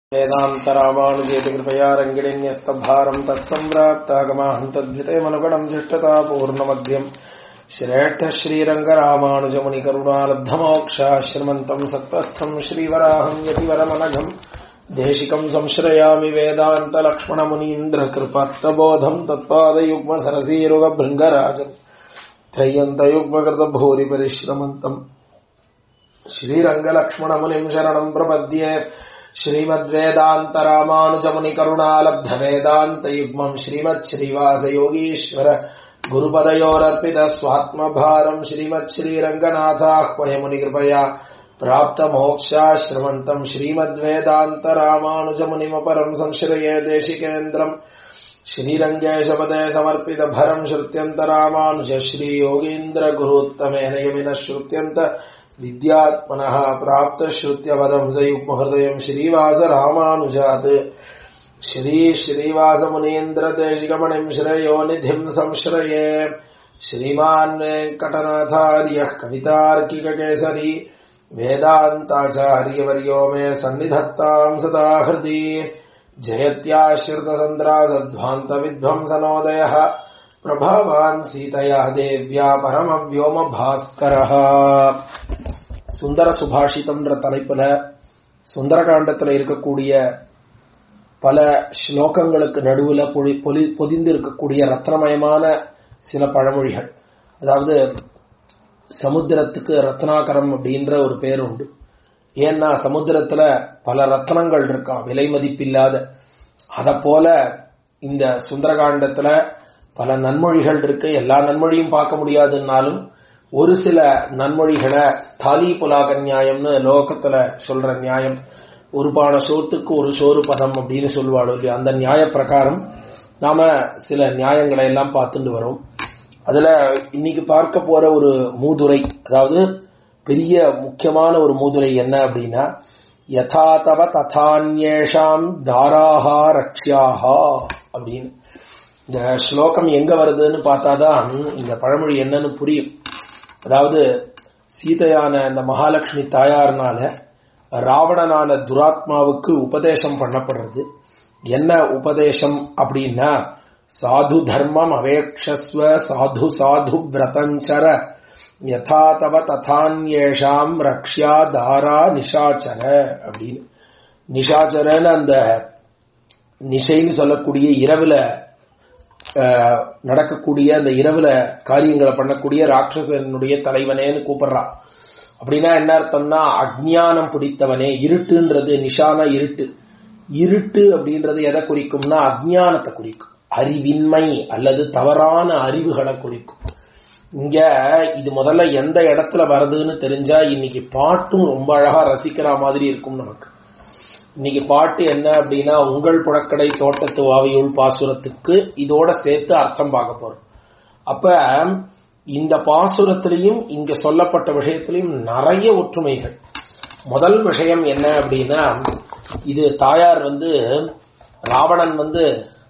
वेदान्तरामानुजेति कृपया रङ्गिणीन्यस्तभारम् तत्सम्प्राप्तागमाहम् तद्वितयमनुगणम् जिष्टतापूर्णमध्यम् श्रेष्ठ श्रीरङ्गरामानुजमुनिकरुणालब्धमोक्षाश्रमन्तम् सत्त्वस्थम् श्रीवराहम् यतिवरमनघम् देशिकम् संश्रयामि वेदान्तलक्ष्मणमुनीन्द्रकृपात्तबोधम् तत्पादयुग्मसरसीरुगभृङ्गराजम् त्रय्यन्तयुग्मकृतभूरिपरिश्रमन्तम् श्रीरङ्गलक्ष्मणमुनिम् शरणम् प्रपद्ये श्रीमद्वेदान्तरामानुजमुनिकरुणालब्धवेदान्तयुग्मम् श्रीमच्छ्रीवासयोगीश्वर गुरुपदयोरर्पित स्वात्मभारम् श्रीमच्छ्रीरङ्गनाथाह्वयमुनिकृपया प्राप्तमोक्षाश्रमन्तम् श्रीमद्वेदान्तरामानुजमुनिमपरम् संश्रये देशिकेन्द्रम् श्रीरङ्गेशपदे समर्पितभरम् श्रुत्यन्तरामानुज श्रीयोगीन्द्रगुरुत्तमेन यमिनः श्रुत्यन्त विद्यात्मनः प्राप्तश्रुत्यपदम् स युग्महृदयम् श्रीवासरामानुजात् श्रीश्रीवासमुनीन्द्रदेशिकमणिम् श्रेयो निधिम् संश्रये श्रीमान् वेङ्कटनाथार्यः कवितार्किककेसरी वेदान्ताचार्यवर्यो मे सन्निधत्ताम् सदा हृदि जयत्याश्रितसन्द्रासध्वान्तविध्वंसनोदयः प्रभावान् सीतया देव्या பரமவியோமபாஸ்கரः சுந்தர சுபாஷிதம்ன்ற தலைப்புல சுந்தரகாண்டத்துல இருக்கக்கூடிய பல ஸ்லோகங்களுக்கு நடுவுல பொதிந்து இருக்கக்கூடிய ரத்னமயமான சில பழமொழிகள் அதாவது சமுத்திரத்துக்கு ரத்னாகரம் அப்படின்ற ஒரு பேர் உண்டு ஏன்னா சமுத்திரத்துல பல ரத்னங்கள் இருக்கான் விலை மதிப்பில்லாத அத போல இந்த சுந்தரகாண்டத்துல பல நன்மொழிகள் இருக்கு எல்லா நன்மொழியும் பார்க்க முடியாதுன்னாலும் ஒரு சில நன்மொழிகளை ஸ்தாலி புலாக நியாயம்னு லோகத்துல சொல்ற நியாயம் ஒரு பான சோத்துக்கு ஒரு சோறு பதம் அப்படின்னு சொல்லுவாளோ இல்லையா அந்த நியாய பிரகாரம் நாம சில நியாயங்களை எல்லாம் பார்த்துட்டு வரோம் அதுல இன்னைக்கு பார்க்க போற ஒரு மூதுரை அதாவது பெரிய முக்கியமான ஒரு மூதுரை என்ன அப்படின்னா யதாதவ ததான்யேஷாம் தாராஹா ரக்ஷியாஹா அப்படின்னு இந்த ஸ்லோகம் எங்க வருதுன்னு பார்த்தாதான் இந்த பழமொழி என்னன்னு புரியும் அதாவது சீதையான இந்த மகாலட்சுமி தாயார்னால ராவணனான துராத்மாவுக்கு உபதேசம் பண்ணப்படுறது என்ன உபதேசம் அப்படின்னா சாது தர்மம் அவேக்ஷஸ்வ சாது சாது விரதஞ்சர யதா தவ ததான்யேஷாம் ரக்ஷியா தாரா நிஷாச்சர அப்படின்னு நிஷாச்சரன்னு அந்த நிஷைன்னு சொல்லக்கூடிய இரவுல நடக்கக்கூடிய அந்த இரவுல காரியங்களை பண்ணக்கூடிய ராட்சசனுடைய தலைவனேன்னு கூப்பிடுறான் அப்படின்னா என்ன அர்த்தம்னா அஜ்ஞானம் பிடித்தவனே இருட்டுன்றது நிஷானா இருட்டு இருட்டு அப்படின்றது எதை குறிக்கும்னா அஜ்ஞானத்தை குறிக்கும் அறிவின்மை அல்லது தவறான அறிவுகளை குறிக்கும் இங்க இது முதல்ல எந்த இடத்துல வருதுன்னு தெரிஞ்சா இன்னைக்கு பாட்டும் ரொம்ப அழகா ரசிக்கிற மாதிரி இருக்கும் நமக்கு இன்னைக்கு பாட்டு என்ன அப்படின்னா உங்கள் புழக்கடை தோட்டத்து வாவியுள் பாசுரத்துக்கு இதோட சேர்த்து அர்த்தம் பார்க்க போறோம் அப்ப இந்த பாசுரத்திலையும் இங்க சொல்லப்பட்ட விஷயத்திலையும் நிறைய ஒற்றுமைகள் முதல் விஷயம் என்ன அப்படின்னா இது தாயார் வந்து ராவணன் வந்து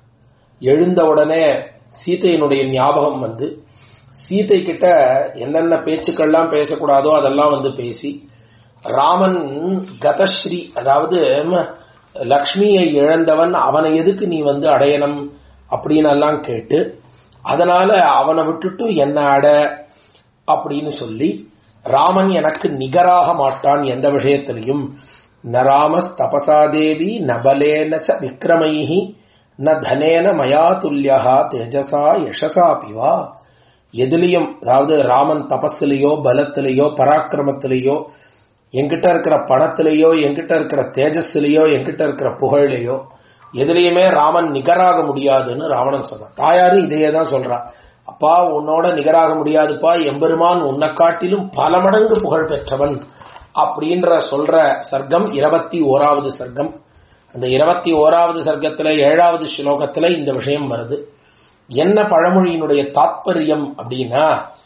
எழுந்த உடனே சீதையினுடைய ஞாபகம் வந்து சீதை கிட்ட என்னென்ன பேச்சுக்கள்லாம் பேசக்கூடாதோ அதெல்லாம் வந்து பேசி ராமன் கதஸ்ரீ அதாவது லக்ஷ்மியை இழந்தவன் அவனை எதுக்கு நீ வந்து அடையணும் அப்படின்னு எல்லாம் கேட்டு அதனால அவனை விட்டுட்டு என்ன அட அப்படின்னு சொல்லி ராமன் எனக்கு நிகராக மாட்டான் எந்த விஷயத்திலையும் ந ராம தபசாதேவி நபலேன ச விக்ரமைஹி ந தனேன மயா துல்லியா தேஜசா யசசா பிவா எதுலையும் அதாவது ராமன் தபஸ்லையோ பலத்திலேயோ பராக்கிரமத்திலேயோ என்கிட்ட இருக்கிற பணத்திலேயோ என்கிட்ட இருக்கிற தேஜஸ்லையோ என்கிட்ட இருக்கிற புகழ்லையோ எதுலையுமே ராமன் நிகராக முடியாதுன்னு ராவணன் சொன்னான் தாயாரும் இதையே தான் சொல்றா அப்பா உன்னோட நிகராக முடியாதுப்பா எம்பெருமான் உன்னை காட்டிலும் பல மடங்கு புகழ் பெற்றவன் அப்படின்ற சொல்ற சர்க்கம் இருபத்தி ஓராவது சர்க்கம் அந்த இருபத்தி ஓராவது சர்க்கத்துல ஏழாவது ஸ்லோகத்துல இந்த விஷயம் வருது என்ன பழமொழியினுடைய தாத்பரியம் அப்படின்னா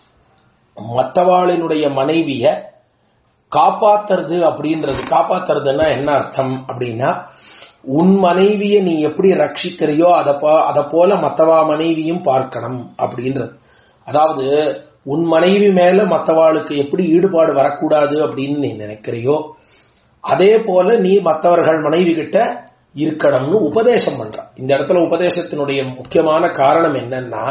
மத்தவாளினுடைய மனைவிய காப்பாத்துறது அப்படின்றது காப்பாத்துறதுன்னா என்ன அர்த்தம் அப்படின்னா உன் மனைவிய நீ எப்படி ரட்சிக்கிறியோ அதை அதை போல மத்தவா மனைவியும் பார்க்கணும் அப்படின்றது அதாவது உன் மனைவி மேல மத்தவாளுக்கு எப்படி ஈடுபாடு வரக்கூடாது அப்படின்னு நீ நினைக்கிறியோ அதே போல நீ மற்றவர்கள் மனைவி கிட்ட இருக்கணும்னு உபதேசம் பண்றான் இந்த இடத்துல உபதேசத்தினுடைய முக்கியமான காரணம் என்னன்னா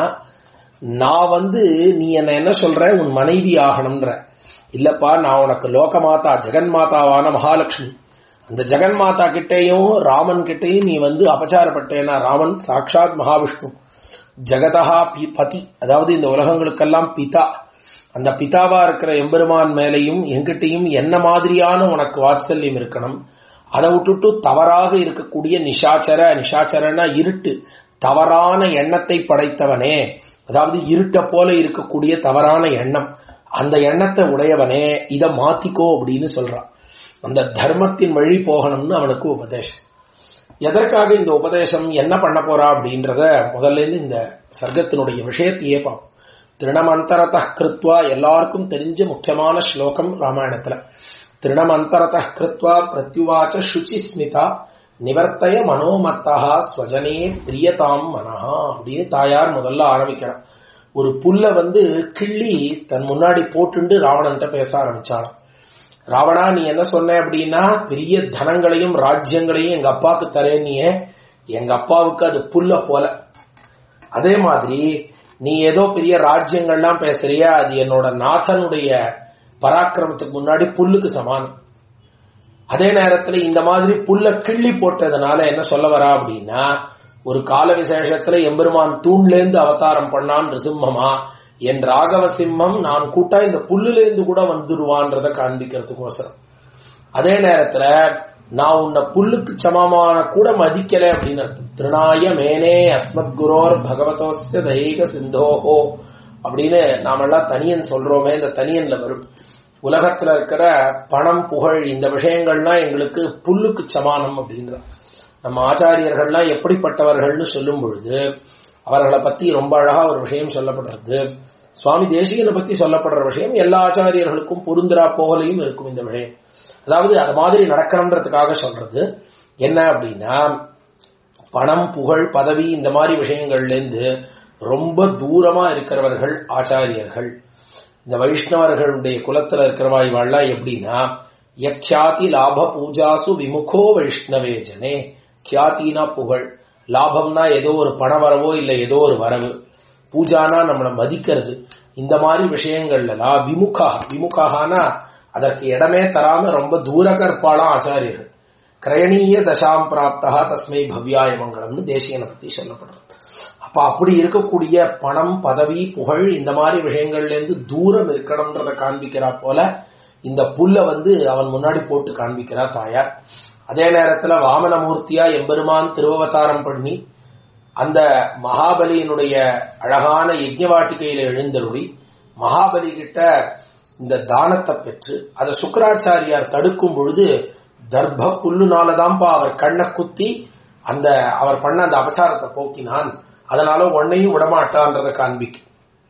நான் வந்து நீ என்ன என்ன சொல்ற உன் மனைவி ஆகணும்ன்ற இல்லப்பா நான் உனக்கு லோகமாதா ஜெகன்மாதாவான மகாலட்சுமி அந்த ஜெகன்மாதா கிட்டேயும் ராமன் கிட்டேயும் நீ வந்து அபச்சாரப்பட்டேன்னா ராமன் சாட்சாத் மகாவிஷ்ணு ஜெகதஹா பி- பதி அதாவது இந்த உலகங்களுக்கெல்லாம் பிதா அந்த பிதாவா இருக்கிற எம்பெருமான் மேலையும் எங்கிட்டையும் என்ன மாதிரியான உனக்கு வாத்சல்யம் இருக்கணும் அதை விட்டுட்டு தவறாக இருக்கக்கூடிய நிஷாச்சர நிஷாச்சரனா இருட்டு தவறான எண்ணத்தை படைத்தவனே அதாவது இருட்ட போல இருக்கக்கூடிய தவறான எண்ணம் அந்த எண்ணத்தை உடையவனே இதை மாத்திக்கோ அப்படின்னு சொல்றான் அந்த தர்மத்தின் வழி போகணும்னு அவனுக்கு உபதேசம் எதற்காக இந்த உபதேசம் என்ன பண்ண போறா அப்படின்றத முதல்ல இருந்து இந்த சர்க்கத்தினுடைய விஷயத்தையே பார்ப்போம் திருணமந்தரத கிருத்வா எல்லாருக்கும் தெரிஞ்ச முக்கியமான ஸ்லோகம் ராமாயணத்துல திருணமந்தரத கிருத்வா பிரத்யுவாச்ச சுச்சி ஸ்மிதா நிவர்த்தய மனோமத்தா ஸ்வஜனே பிரியதாம் மனஹா அப்படின்னு தாயார் முதல்ல ஆரம்பிக்கிறார் ஒரு புல்ல வந்து கிள்ளி தன் முன்னாடி போட்டுண்டு ராவணன்ட்ட பேச ஆரம்பிச்சாளாம் ராவணா நீ என்ன சொன்ன அப்படின்னா பெரிய தனங்களையும் ராஜ்யங்களையும் எங்க அப்பாவுக்கு தரேன்னியே எங்க அப்பாவுக்கு அது புல்ல போல அதே மாதிரி நீ ஏதோ பெரிய ராஜ்யங்கள்லாம் பேசுறியா அது என்னோட நாதனுடைய பராக்கிரமத்துக்கு முன்னாடி புல்லுக்கு சமானம் அதே நேரத்துல இந்த மாதிரி புல்ல கிள்ளி போட்டதுனால என்ன சொல்ல வரா அப்படின்னா ஒரு கால விசேஷத்துல எம்பெருமான் தூண்லேருந்து அவதாரம் பண்ணான் நிருசிம்மமா என் ராகவ சிம்மம் நான் கூட்டா இந்த புல்லுல இருந்து கூட வந்துடுவான்றத காண்பிக்கிறதுக்கோசரம் அதே நேரத்துல நான் உன்னை புல்லுக்கு சமமான கூட மதிக்கல அப்படின்னு அர்த்தம் திருநாய மேனே அஸ்மத் குரோர் பகவதோஸ்ய தைக சிந்தோஹோ அப்படின்னு நாமெல்லாம் தனியன் சொல்றோமே இந்த தனியன்ல வரும் உலகத்துல இருக்கிற பணம் புகழ் இந்த விஷயங்கள்லாம் எங்களுக்கு புல்லுக்கு சமானம் அப்படின்ற நம்ம ஆச்சாரியர்கள்லாம் எப்படிப்பட்டவர்கள்னு சொல்லும் பொழுது அவர்களை பத்தி ரொம்ப அழகா ஒரு விஷயம் சொல்லப்படுறது சுவாமி தேசிகனை பத்தி சொல்லப்படுற விஷயம் எல்லா ஆச்சாரியர்களுக்கும் பொருந்துரா போகலையும் இருக்கும் இந்த விஷயம் அதாவது அது மாதிரி நடக்கணுன்றதுக்காக சொல்றது என்ன அப்படின்னா பணம் புகழ் பதவி இந்த மாதிரி விஷயங்கள்ல இருந்து ரொம்ப தூரமா இருக்கிறவர்கள் ஆச்சாரியர்கள் இந்த வைஷ்ணவர்களுடைய குலத்துல இருக்கிறவா இவாள்லாம் எப்படின்னா யக்யாதி லாப பூஜாசு விமுகோ வைஷ்ணவே ஜனே கியாத்தினா புகழ் லாபம்னா ஏதோ ஒரு பண வரவோ இல்ல ஏதோ ஒரு வரவு பூஜானா நம்மளை மதிக்கிறது இந்த மாதிரி விஷயங்கள்லாம் விமுகா விமுகானா அதற்கு இடமே தராம ரொம்ப தூரகற்பாலாம் ஆச்சாரியர்கள் கிரயணீய தசாம் பிராப்தா தஸ்மை பவ்யாய மங்களம்னு தேசியனை பத்தி சொல்லப்படுறது அப்ப அப்படி இருக்கக்கூடிய பணம் பதவி புகழ் இந்த மாதிரி விஷயங்கள்ல இருந்து தூரம் இருக்கணும்ன்றத காண்பிக்கிறா போல இந்த புல்ல வந்து அவன் முன்னாடி போட்டு காண்பிக்கிறா தாயார் அதே நேரத்துல வாமனமூர்த்தியா எம்பெருமான் திருவவதாரம் பண்ணி அந்த மகாபலியினுடைய அழகான யஜ்ஞவாட்டிகையில எழுந்தருளி மகாபலி கிட்ட இந்த தானத்தை பெற்று அதை சுக்கராச்சாரியார் தடுக்கும் பொழுது தர்ப்ப புல்லுனாலதான்ப்பா அவர் கண்ணை குத்தி அந்த அவர் பண்ண அந்த அபச்சாரத்தை போக்கினான் அதனால ஒன்னையும் விடமாட்டான்றதை காண்பிக்கும்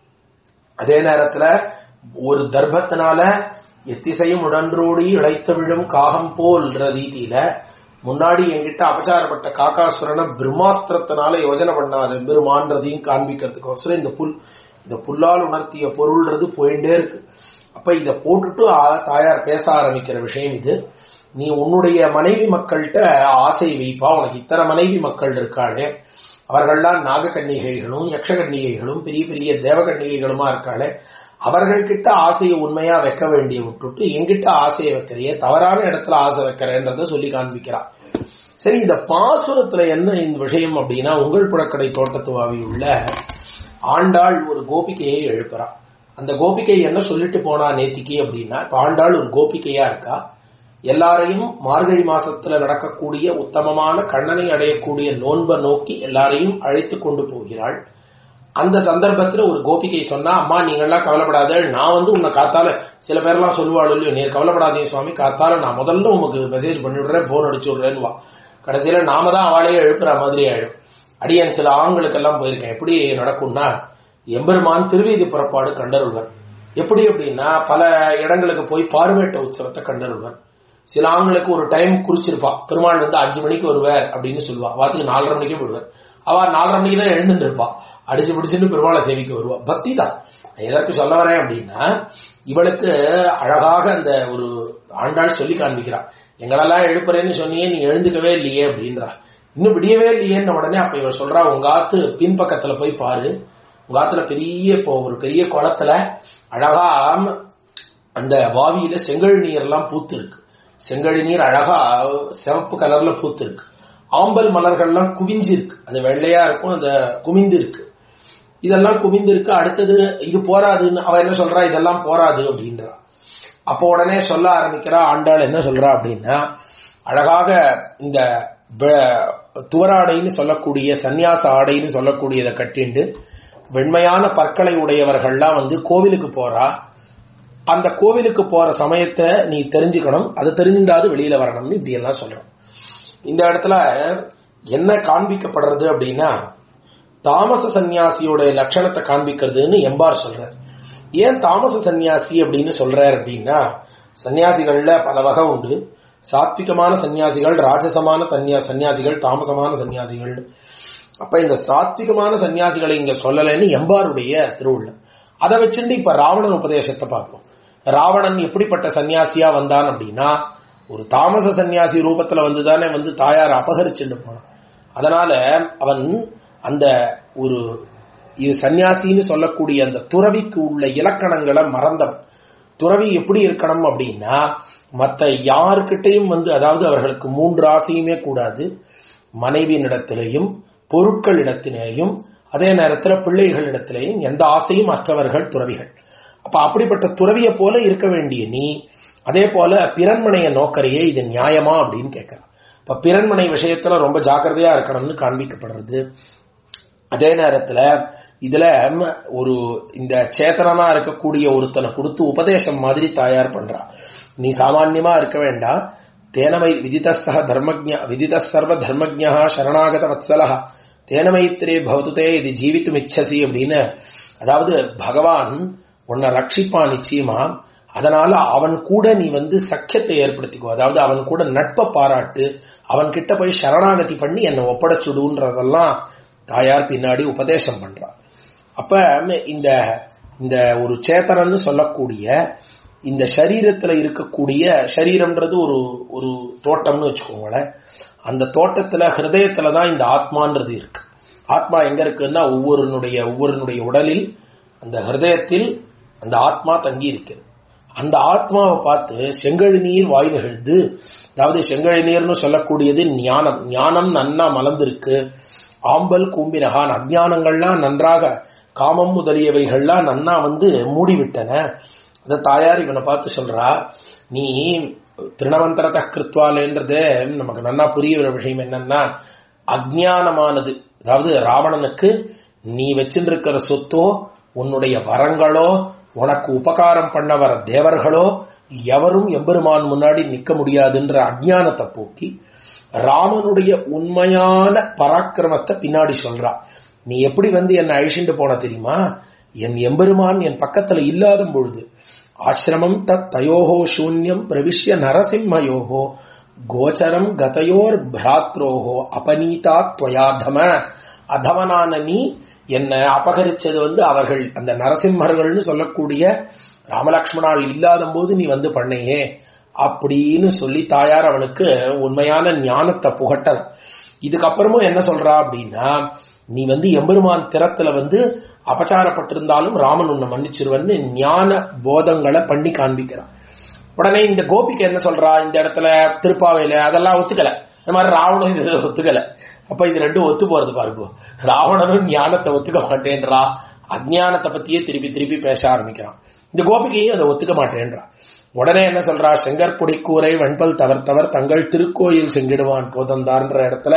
அதே நேரத்துல ஒரு தர்ப்பத்தினால எத்திசையும் உடன்றோடி இழைத்து விழும் காகம் போல்ன்ற ரீதியில முன்னாடி என்கிட்ட அபச்சாரப்பட்ட காக்காசுரனை பிரம்மாஸ்திரத்தினால யோஜனை பண்ணாரு பெருமான்றதையும் காண்பிக்கிறதுக்கோசரம் இந்த புல் இந்த புல்லால் உணர்த்திய பொருள்ன்றது போயிட்டே இருக்கு அப்ப இத போட்டுட்டு ஆ- தாயார் பேச ஆரம்பிக்கிற விஷயம் இது நீ உன்னுடைய மனைவி மக்கள்கிட்ட ஆசை வைப்பா உனக்கு இத்தனை மனைவி மக்கள் இருக்காளே அவர்கள்லாம் நாகக்கன்னிகைகளும் யக்ஷகன்னிகைகளும் பெரிய பெரிய தேவகன்னிகைகளுமா இருக்காளே அவர்கள்கிட்ட ஆசையை உண்மையா வைக்க வேண்டிய விட்டுட்டு எங்கிட்ட ஆசையை வைக்கிறியே தவறான இடத்துல ஆசை வைக்கிறேன்றத சொல்லி காண்பிக்கிறான் சரி இந்த பாசுரத்துல என்ன இந்த விஷயம் அப்படின்னா உங்கள் புழக்கடை தோட்டத்துவாவி உள்ள ஆண்டாள் ஒரு கோபிகையை எழுப்புறா அந்த கோபிகை என்ன சொல்லிட்டு போனா நேத்திக்கு அப்படின்னா இப்ப ஆண்டாள் ஒரு கோபிகையா இருக்கா எல்லாரையும் மார்கழி மாசத்துல நடக்கக்கூடிய உத்தமமான கண்ணனை அடையக்கூடிய நோன்பை நோக்கி எல்லாரையும் அழைத்து கொண்டு போகிறாள் அந்த சந்தர்ப்பத்துல ஒரு கோபிகை சொன்னா அம்மா நீங்கெல்லாம் கவலைப்படாத நான் வந்து உன்னை காத்தால சில பேர்லாம் சொல்லுவாள் இல்லையோ நீர் கவலைப்படாதீங்க சுவாமி காத்தால நான் முதல்ல உங்களுக்கு மெசேஜ் பண்ணி விடுறேன் போன் அடிச்சு விடுறேன்னு வா கடைசியில நாம தான் அவளையே எழுப்புற மாதிரி ஆயிடும் அடியன் சில ஆண்களுக்கெல்லாம் போயிருக்கேன் எப்படி நடக்கும்னா எம்பெருமான் திருவீதி புறப்பாடு கண்டருள்வர் எப்படி அப்படின்னா பல இடங்களுக்கு போய் பார்வேட்ட உற்சவத்தை கண்டருள்வர் சில ஆண்களுக்கு ஒரு டைம் குறிச்சிருப்பா பெருமாள் வந்து அஞ்சு மணிக்கு வருவார் அப்படின்னு சொல்லுவா வாத்துக்கு நாலரை மணிக்கே போடுவார் அவ நாலரை மணிக்கு தான் எழுந்துட்டு இருப்பா அடிச்சு பிடிச்சுட்டு பெருமாளை சேவிக்க வருவா பக்தி தான் எதற்கு சொல்ல வரேன் அப்படின்னா இவளுக்கு அழகாக அந்த ஒரு ஆண்டாள் சொல்லி காண்பிக்கிறான் எங்களெல்லாம் எழுப்புறேன்னு சொன்னியே நீ எழுந்துக்கவே இல்லையே அப்படின்றா இன்னும் விடியவே இல்லையேன்னு உடனே அப்ப இவர் சொல்றா உங்க ஆத்து பின்பக்கத்துல போய் பாரு உங்க ஆத்துல பெரிய இப்போ ஒரு பெரிய குளத்துல அழகா அந்த வாவியில செங்கழ் நீர் எல்லாம் பூத்து இருக்கு செங்கழி நீர் அழகா சிவப்பு கலர்ல பூத்து இருக்கு ஆம்பல் மலர்கள்லாம் குவிஞ்சு இருக்கு அது வெள்ளையா இருக்கும் அந்த குமிந்து இருக்கு இதெல்லாம் குவிந்து இருக்கு அடுத்தது இது போராதுன்னு அவ என்ன சொல்றா இதெல்லாம் போராது அப்படின்றா அப்போ உடனே சொல்ல ஆரம்பிக்கிறா ஆண்டாள் என்ன சொல்றா அப்படின்னா அழகாக இந்த வெ- துவராடைன்னு சொல்லக்கூடிய சந்நியாச ஆடைன்னு சொல்லக்கூடியதை கட்டிண்டு வெண்மையான பற்களை உடையவர்கள்லாம் வந்து கோவிலுக்கு போறா அந்த கோவிலுக்கு போற சமயத்தை நீ தெரிஞ்சுக்கணும் அது தெரிஞ்சுட்டாது வெளியில வரணும்னு இப்படி எல்லாம் சொல்றோம் இந்த இடத்துல என்ன காண்பிக்கப்படுறது அப்படின்னா தாமச சந்நியாசியோட லட்சணத்தை காண்பிக்கிறதுன்னு எம்பார் சொல்றார் ஏன் தாமச சந்நியாசி அப்படின்னு சொல்றார் அப்படின்னா சந்நியாசிகள்ல பல வகை உண்டு சாத்விகமான சந்நியாசிகள் ராஜசமான தன்யா சந்நியாசிகள் தாமசமான சந்நியாசிகள் அப்ப இந்த சாத்விகமான சந்நியாசிகளை இங்க சொல்லலைன்னு எம்பாருடைய திருவுள்ளம் அதை வச்சுட்டு இப்ப ராவணன் உபதேசத்தை பார்ப்போம் ராவணன் எப்படிப்பட்ட சன்னியாசியா வந்தான் அப்படின்னா ஒரு தாமச சன்னியாசி ரூபத்துல வந்துதானே வந்து தாயார் அபகரிச்சுட்டு போனான் அதனால அவன் அந்த ஒரு இது சன்னியாசின்னு சொல்லக்கூடிய அந்த துறவிக்கு உள்ள இலக்கணங்களை மறந்தவன் துறவி எப்படி இருக்கணும் அப்படின்னா மற்ற யாருக்கிட்டையும் வந்து அதாவது அவர்களுக்கு மூன்று ஆசையுமே கூடாது மனைவியினிடத்திலேயும் பொருட்களிடத்திலேயும் அதே நேரத்தில் பிள்ளைகளிடத்திலேயும் எந்த ஆசையும் அற்றவர்கள் துறவிகள் அப்ப அப்படிப்பட்ட துறவியை போல இருக்க வேண்டிய நீ அதே போல பிறன்மனைய நோக்கரையே இது நியாயமா அப்படின்னு கேட்கிறான் இப்ப பிறன்மனை விஷயத்துல ரொம்ப ஜாக்கிரதையா இருக்கணும்னு காண்பிக்கப்படுறது அதே நேரத்துல இதுல ம், ஒரு இந்த சேத்தனமா இருக்கக்கூடிய ஒருத்தனை கொடுத்து உபதேசம் மாதிரி தயார் பண்றா நீ சாமான்யமா இருக்க வேண்டாம் தேனமை விதிதஸ்ஸக தர்மஜ விதித சர்வ தர்மஜா சரணாகத வத்சலஹ தேனமைத்திரே பவதுதே இது ஜீவித்தும் இச்சசி அப்படின்னு அதாவது பகவான் உன்னை ரட்சிப்பான் நிச்சயமா அதனால அவன் கூட நீ வந்து சக்கியத்தை ஏற்படுத்திக்கோ அதாவது அவன் கூட நட்பை பாராட்டு அவன் கிட்ட போய் சரணாகதி பண்ணி என்னை ஒப்படைச்சுடுன்றதெல்லாம் தாயார் பின்னாடி உபதேசம் பண்றான் அப்ப இந்த இந்த ஒரு சேத்தனன்னு சொல்லக்கூடிய இந்த சரீரத்துல இருக்கக்கூடிய சரீரம்ன்றது ஒரு ஒரு தோட்டம்னு வச்சுக்கோங்களேன் அந்த தோட்டத்துல ஹிருதயத்துல தான் இந்த ஆத்மான்றது இருக்கு ஆத்மா எங்க இருக்குன்னா ஒவ்வொருனுடைய ஒவ்வொருனுடைய உடலில் அந்த ஹிருதயத்தில் அந்த ஆத்மா தங்கி இருக்கிறது அந்த ஆத்மாவை பார்த்து செங்கழு நீர் வாய் நிகழ்ந்து அதாவது செங்கழு நீர்னு சொல்லக்கூடியது ஞானம் ஞானம் நன்னா மலர்ந்திருக்கு ஆம்பல் கூம்பினகான் அஜ்ஞானங்கள்லாம் நன்றாக காமம் முதலியவைகள்லாம் நன்னா வந்து மூடிவிட்டன அந்த தாயார் இவனை பார்த்து சொல்றா நீ திருணவந்தரத கிருத்வாலேன்றது நமக்கு நன்னா புரியுற விஷயம் என்னன்னா அஜ்ஞானமானது அதாவது ராவணனுக்கு நீ வச்சிருக்கிற சொத்தோ உன்னுடைய வரங்களோ உனக்கு உபகாரம் பண்ண வர தேவர்களோ எவரும் எம்பெருமான் முன்னாடி நிக்க முடியாதுன்ற அஜ்ஞானத்தை போக்கி ராமனுடைய உண்மையான பராக்கிரமத்தை பின்னாடி சொல்றா நீ எப்படி வந்து என்னை அழிச்சுட்டு போன தெரியுமா என் எம்பெருமான் என் பக்கத்துல இல்லாத பொழுது ஆசிரமம் தத் தயோகோ சூன்யம் பிரவிஷ்ய நரசிம்மயோகோ கோச்சரம் கதையோர் பிராத்ரோகோ அபநீதா துவயாதம அதமனான நீ என்ன அபகரிச்சது வந்து அவர்கள் அந்த நரசிம்மர்கள்னு சொல்லக்கூடிய ராமலக்ஷ்மணால் இல்லாத போது நீ வந்து பண்ணையே அப்படின்னு சொல்லி தாயார் அவனுக்கு உண்மையான ஞானத்தை புகட்டல் இதுக்கப்புறமும் என்ன சொல்றா அப்படின்னா நீ வந்து எம்பெருமான் திறத்துல வந்து அபச்சாரப்பட்டிருந்தாலும் ராமன் உன்னை மன்னிச்சிருவன்னு ஞான போதங்களை பண்ணி காண்பிக்கிறான் உடனே இந்த கோபிக்கு என்ன சொல்றா இந்த இடத்துல திருப்பாவையில அதெல்லாம் ஒத்துக்கல இந்த மாதிரி ராவணன் இது ஒத்துக்கல அப்ப இது ரெண்டும் ஒத்து போறது பாருங்க ராவணனும் ஞானத்தை ஒத்துக்க மாட்டேன்றா அஜ்ஞானத்தை பத்தியே திருப்பி திருப்பி பேச ஆரம்பிக்கிறான் இந்த கோபிகையும் அதை ஒத்துக்க மாட்டேன்றா உடனே என்ன சொல்றா செங்கற்புடி கூரை வெண்பல் தவர்த்தவர் தங்கள் திருக்கோயில் செங்கிடுவான் போதந்தார்ன்ற இடத்துல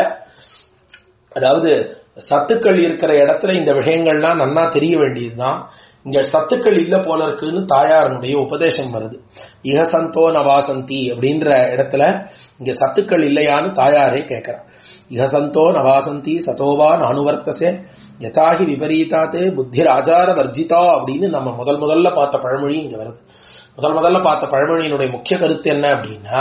அதாவது சத்துக்கள் இருக்கிற இடத்துல இந்த விஷயங்கள்லாம் நன்னா தெரிய வேண்டியதுதான் இங்க சத்துக்கள் இல்ல போல இருக்குன்னு தாயாரனுடைய உபதேசம் வருது இகசந்தோ நவாசந்தி அப்படின்ற இடத்துல இங்க சத்துக்கள் இல்லையான்னு தாயாரே கேட்கிறான் இகசந்தோ நவாசந்தி சதோவா நானுவர்த்தசே யதாகி விபரீதாத்தே புத்தி ஆச்சார வர்ஜிதா அப்படின்னு நம்ம முதல் முதல்ல பார்த்த பழமொழி இங்க வருது முதல் முதல்ல பார்த்த பழமொழியினுடைய முக்கிய கருத்து என்ன அப்படின்னா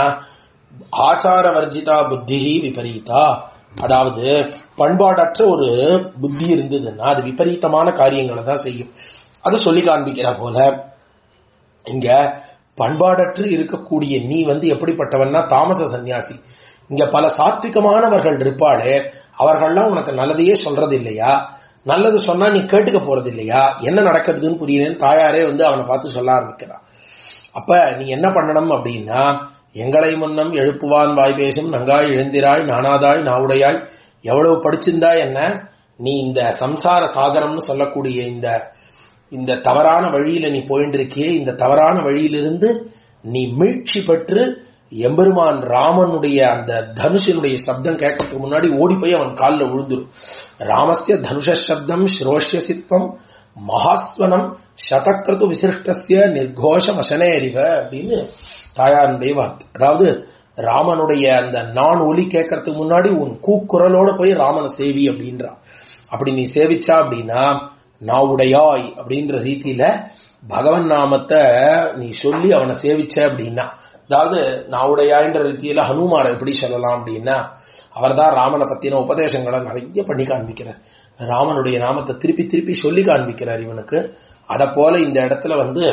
ஆச்சார வர்ஜிதா புத்தி விபரீதா அதாவது பண்பாடற்ற ஒரு புத்தி இருந்ததுன்னா அது விபரீதமான காரியங்களை தான் செய்யும் அது சொல்லி காண்பிக்கிற போல இங்க பண்பாடற்று இருக்கக்கூடிய நீ வந்து எப்படிப்பட்டவன்னா தாமச சந்நியாசி இங்க பல சாத்விகமானவர்கள் இருப்பாளே அவர்கள்லாம் உனக்கு நல்லதையே சொல்றது இல்லையா நல்லது சொன்னா நீ கேட்டுக்க போறது இல்லையா என்ன நடக்கிறதுன்னு புரியலன்னு தாயாரே வந்து அவனை பார்த்து சொல்ல ஆரம்பிக்கிறான் அப்ப நீ என்ன பண்ணணும் அப்படின்னா எங்களை முன்னம் எழுப்புவான் வாய் பேசும் நங்காய் எழுந்திராய் நானாதாய் நாவுடையாய் எவ்வளவு படிச்சிருந்தா என்ன நீ இந்த சம்சார சாகரம்னு சொல்லக்கூடிய இந்த இந்த தவறான வழியில நீ போயிட்டு இருக்கியே இந்த தவறான வழியிலிருந்து நீ மீட்சி பெற்று எம்பெருமான் ராமனுடைய அந்த தனுஷனுடைய சப்தம் கேட்கறதுக்கு முன்னாடி ஓடி போய் அவன் காலில் விழுந்துரும் ராமஸ்ய தனுஷ சப்தம் ஸ்ரோஷ்ய சித்வம் மகாஸ்வனம் சதக்கிருத்து விசிருஷ்டசிய நிர்கோஷ வசனேரிவ அப்படின்னு தாயாருடைய வார்த்தை அதாவது ராமனுடைய அந்த நான் ஒலி கேட்கறதுக்கு முன்னாடி உன் கூக்குரலோட போய் ராமனை சேவி அப்படின்றான் அப்படி நீ சேவிச்சா அப்படின்னா நாவுடையாய் அப்படின்ற ரீதியில பகவன் நாமத்தை நீ சொல்லி அவனை சேவிச்ச அப்படின்னா அதாவது நாவுடையாய்ன்ற ரீதியில ஹனுமாரை எப்படி சொல்லலாம் அப்படின்னா அவர்தான் ராமனை பத்தின உபதேசங்களை நிறைய பண்ணி காண்பிக்கிறார் ராமனுடைய நாமத்தை திருப்பி திருப்பி சொல்லி காண்பிக்கிறார் இவனுக்கு அத போல இந்த இடத்துல வந்து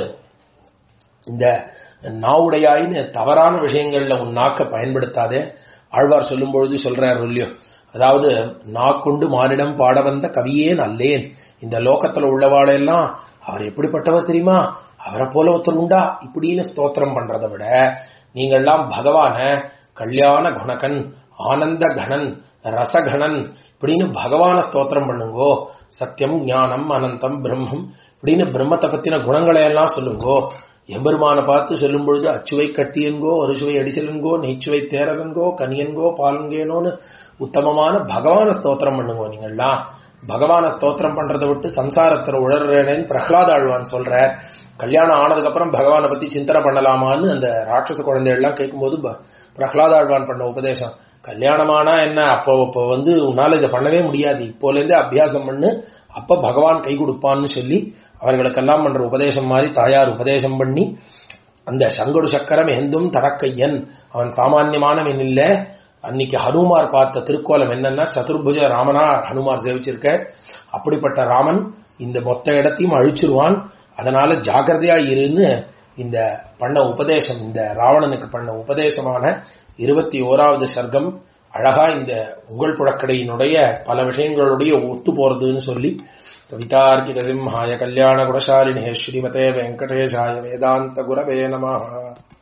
இந்த நாவுடையாயின்னு தவறான விஷயங்கள்ல உன் நாக்க பயன்படுத்தாதே ஆழ்வார் சொல்லும் பொழுது சொல்றார் இல்லையோ அதாவது நாக்கொண்டு மானிடம் பாட வந்த கவியே நல்லேன் இந்த லோகத்துல உள்ளவாளெல்லாம் அவர் எப்படிப்பட்டவர் தெரியுமா அவரை போல ஒருத்தர் உண்டா இப்படின்னு ஸ்தோத்திரம் பண்றதை விட நீங்கள்லாம் பகவான கல்யாண குணகன் ஆனந்த கணன் ரசகணன் இப்படின்னு பகவான ஸ்தோத்திரம் பண்ணுங்கோ சத்தியம் ஞானம் அனந்தம் பிரம்மம் இப்படின்னு பிரம்மத்தை பத்தின குணங்களை எல்லாம் சொல்லுங்கோ எம்பெருமானை பார்த்து சொல்லும் பொழுது அச்சுவை கட்டியன்கோ அறுசுவை அடிசலன்கோ நெய்ச்சுவை தேரலன்கோ கனியன்கோ பாலங்கேனோன்னு உத்தமமான பகவான ஸ்தோத்திரம் பண்ணுங்கோ நீங்கள்லாம் பகவான ஸ்தோத்திரம் பண்றதை விட்டு சம்சாரத்தில் உழறேன்னு பிரஹ்லாத ஆழ்வான் சொல்ற கல்யாணம் ஆனதுக்கு அப்புறம் பகவானை பத்தி சிந்தனை பண்ணலாமான்னு அந்த ராட்சச குழந்தைகள்லாம் கேட்கும்போது பிரஹ்லாத ஆழ்வான் பண்ண உபதேசம் கல்யாணமானா என்ன அப்போ அப்போ வந்து உன்னால இதை பண்ணவே முடியாது இப்போலேருந்தே அபியாசம் பண்ணு அப்ப பகவான் கை கொடுப்பான்னு சொல்லி அவர்களுக்கெல்லாம் பண்ற உபதேசம் மாதிரி தாயார் உபதேசம் பண்ணி அந்த சங்கடு சக்கரம் எந்தும் தரக்கையன் அவன் சாமான்யமானவன் இல்ல அன்னைக்கு ஹனுமார் பார்த்த திருக்கோலம் என்னன்னா சதுர்புஜ ராமனா ஹனுமார் சேவிச்சிருக்க அப்படிப்பட்ட ராமன் இந்த மொத்த இடத்தையும் அழிச்சிருவான் அதனால ஜாகிரதையா இருன்னு இந்த பண்ண உபதேசம் இந்த ராவணனுக்கு பண்ண உபதேசமான இருபத்தி ஓராவது சர்க்கம் அழகா இந்த உங்கள் புழக்கடையினுடைய பல விஷயங்களுடைய ஒத்து போறதுன்னு சொல்லி கவிதார்க்கிக சிம்ஹாய கல்யாண குணசாலினே ஸ்ரீமதே வெங்கடேஷாய வேதாந்த குரவே நம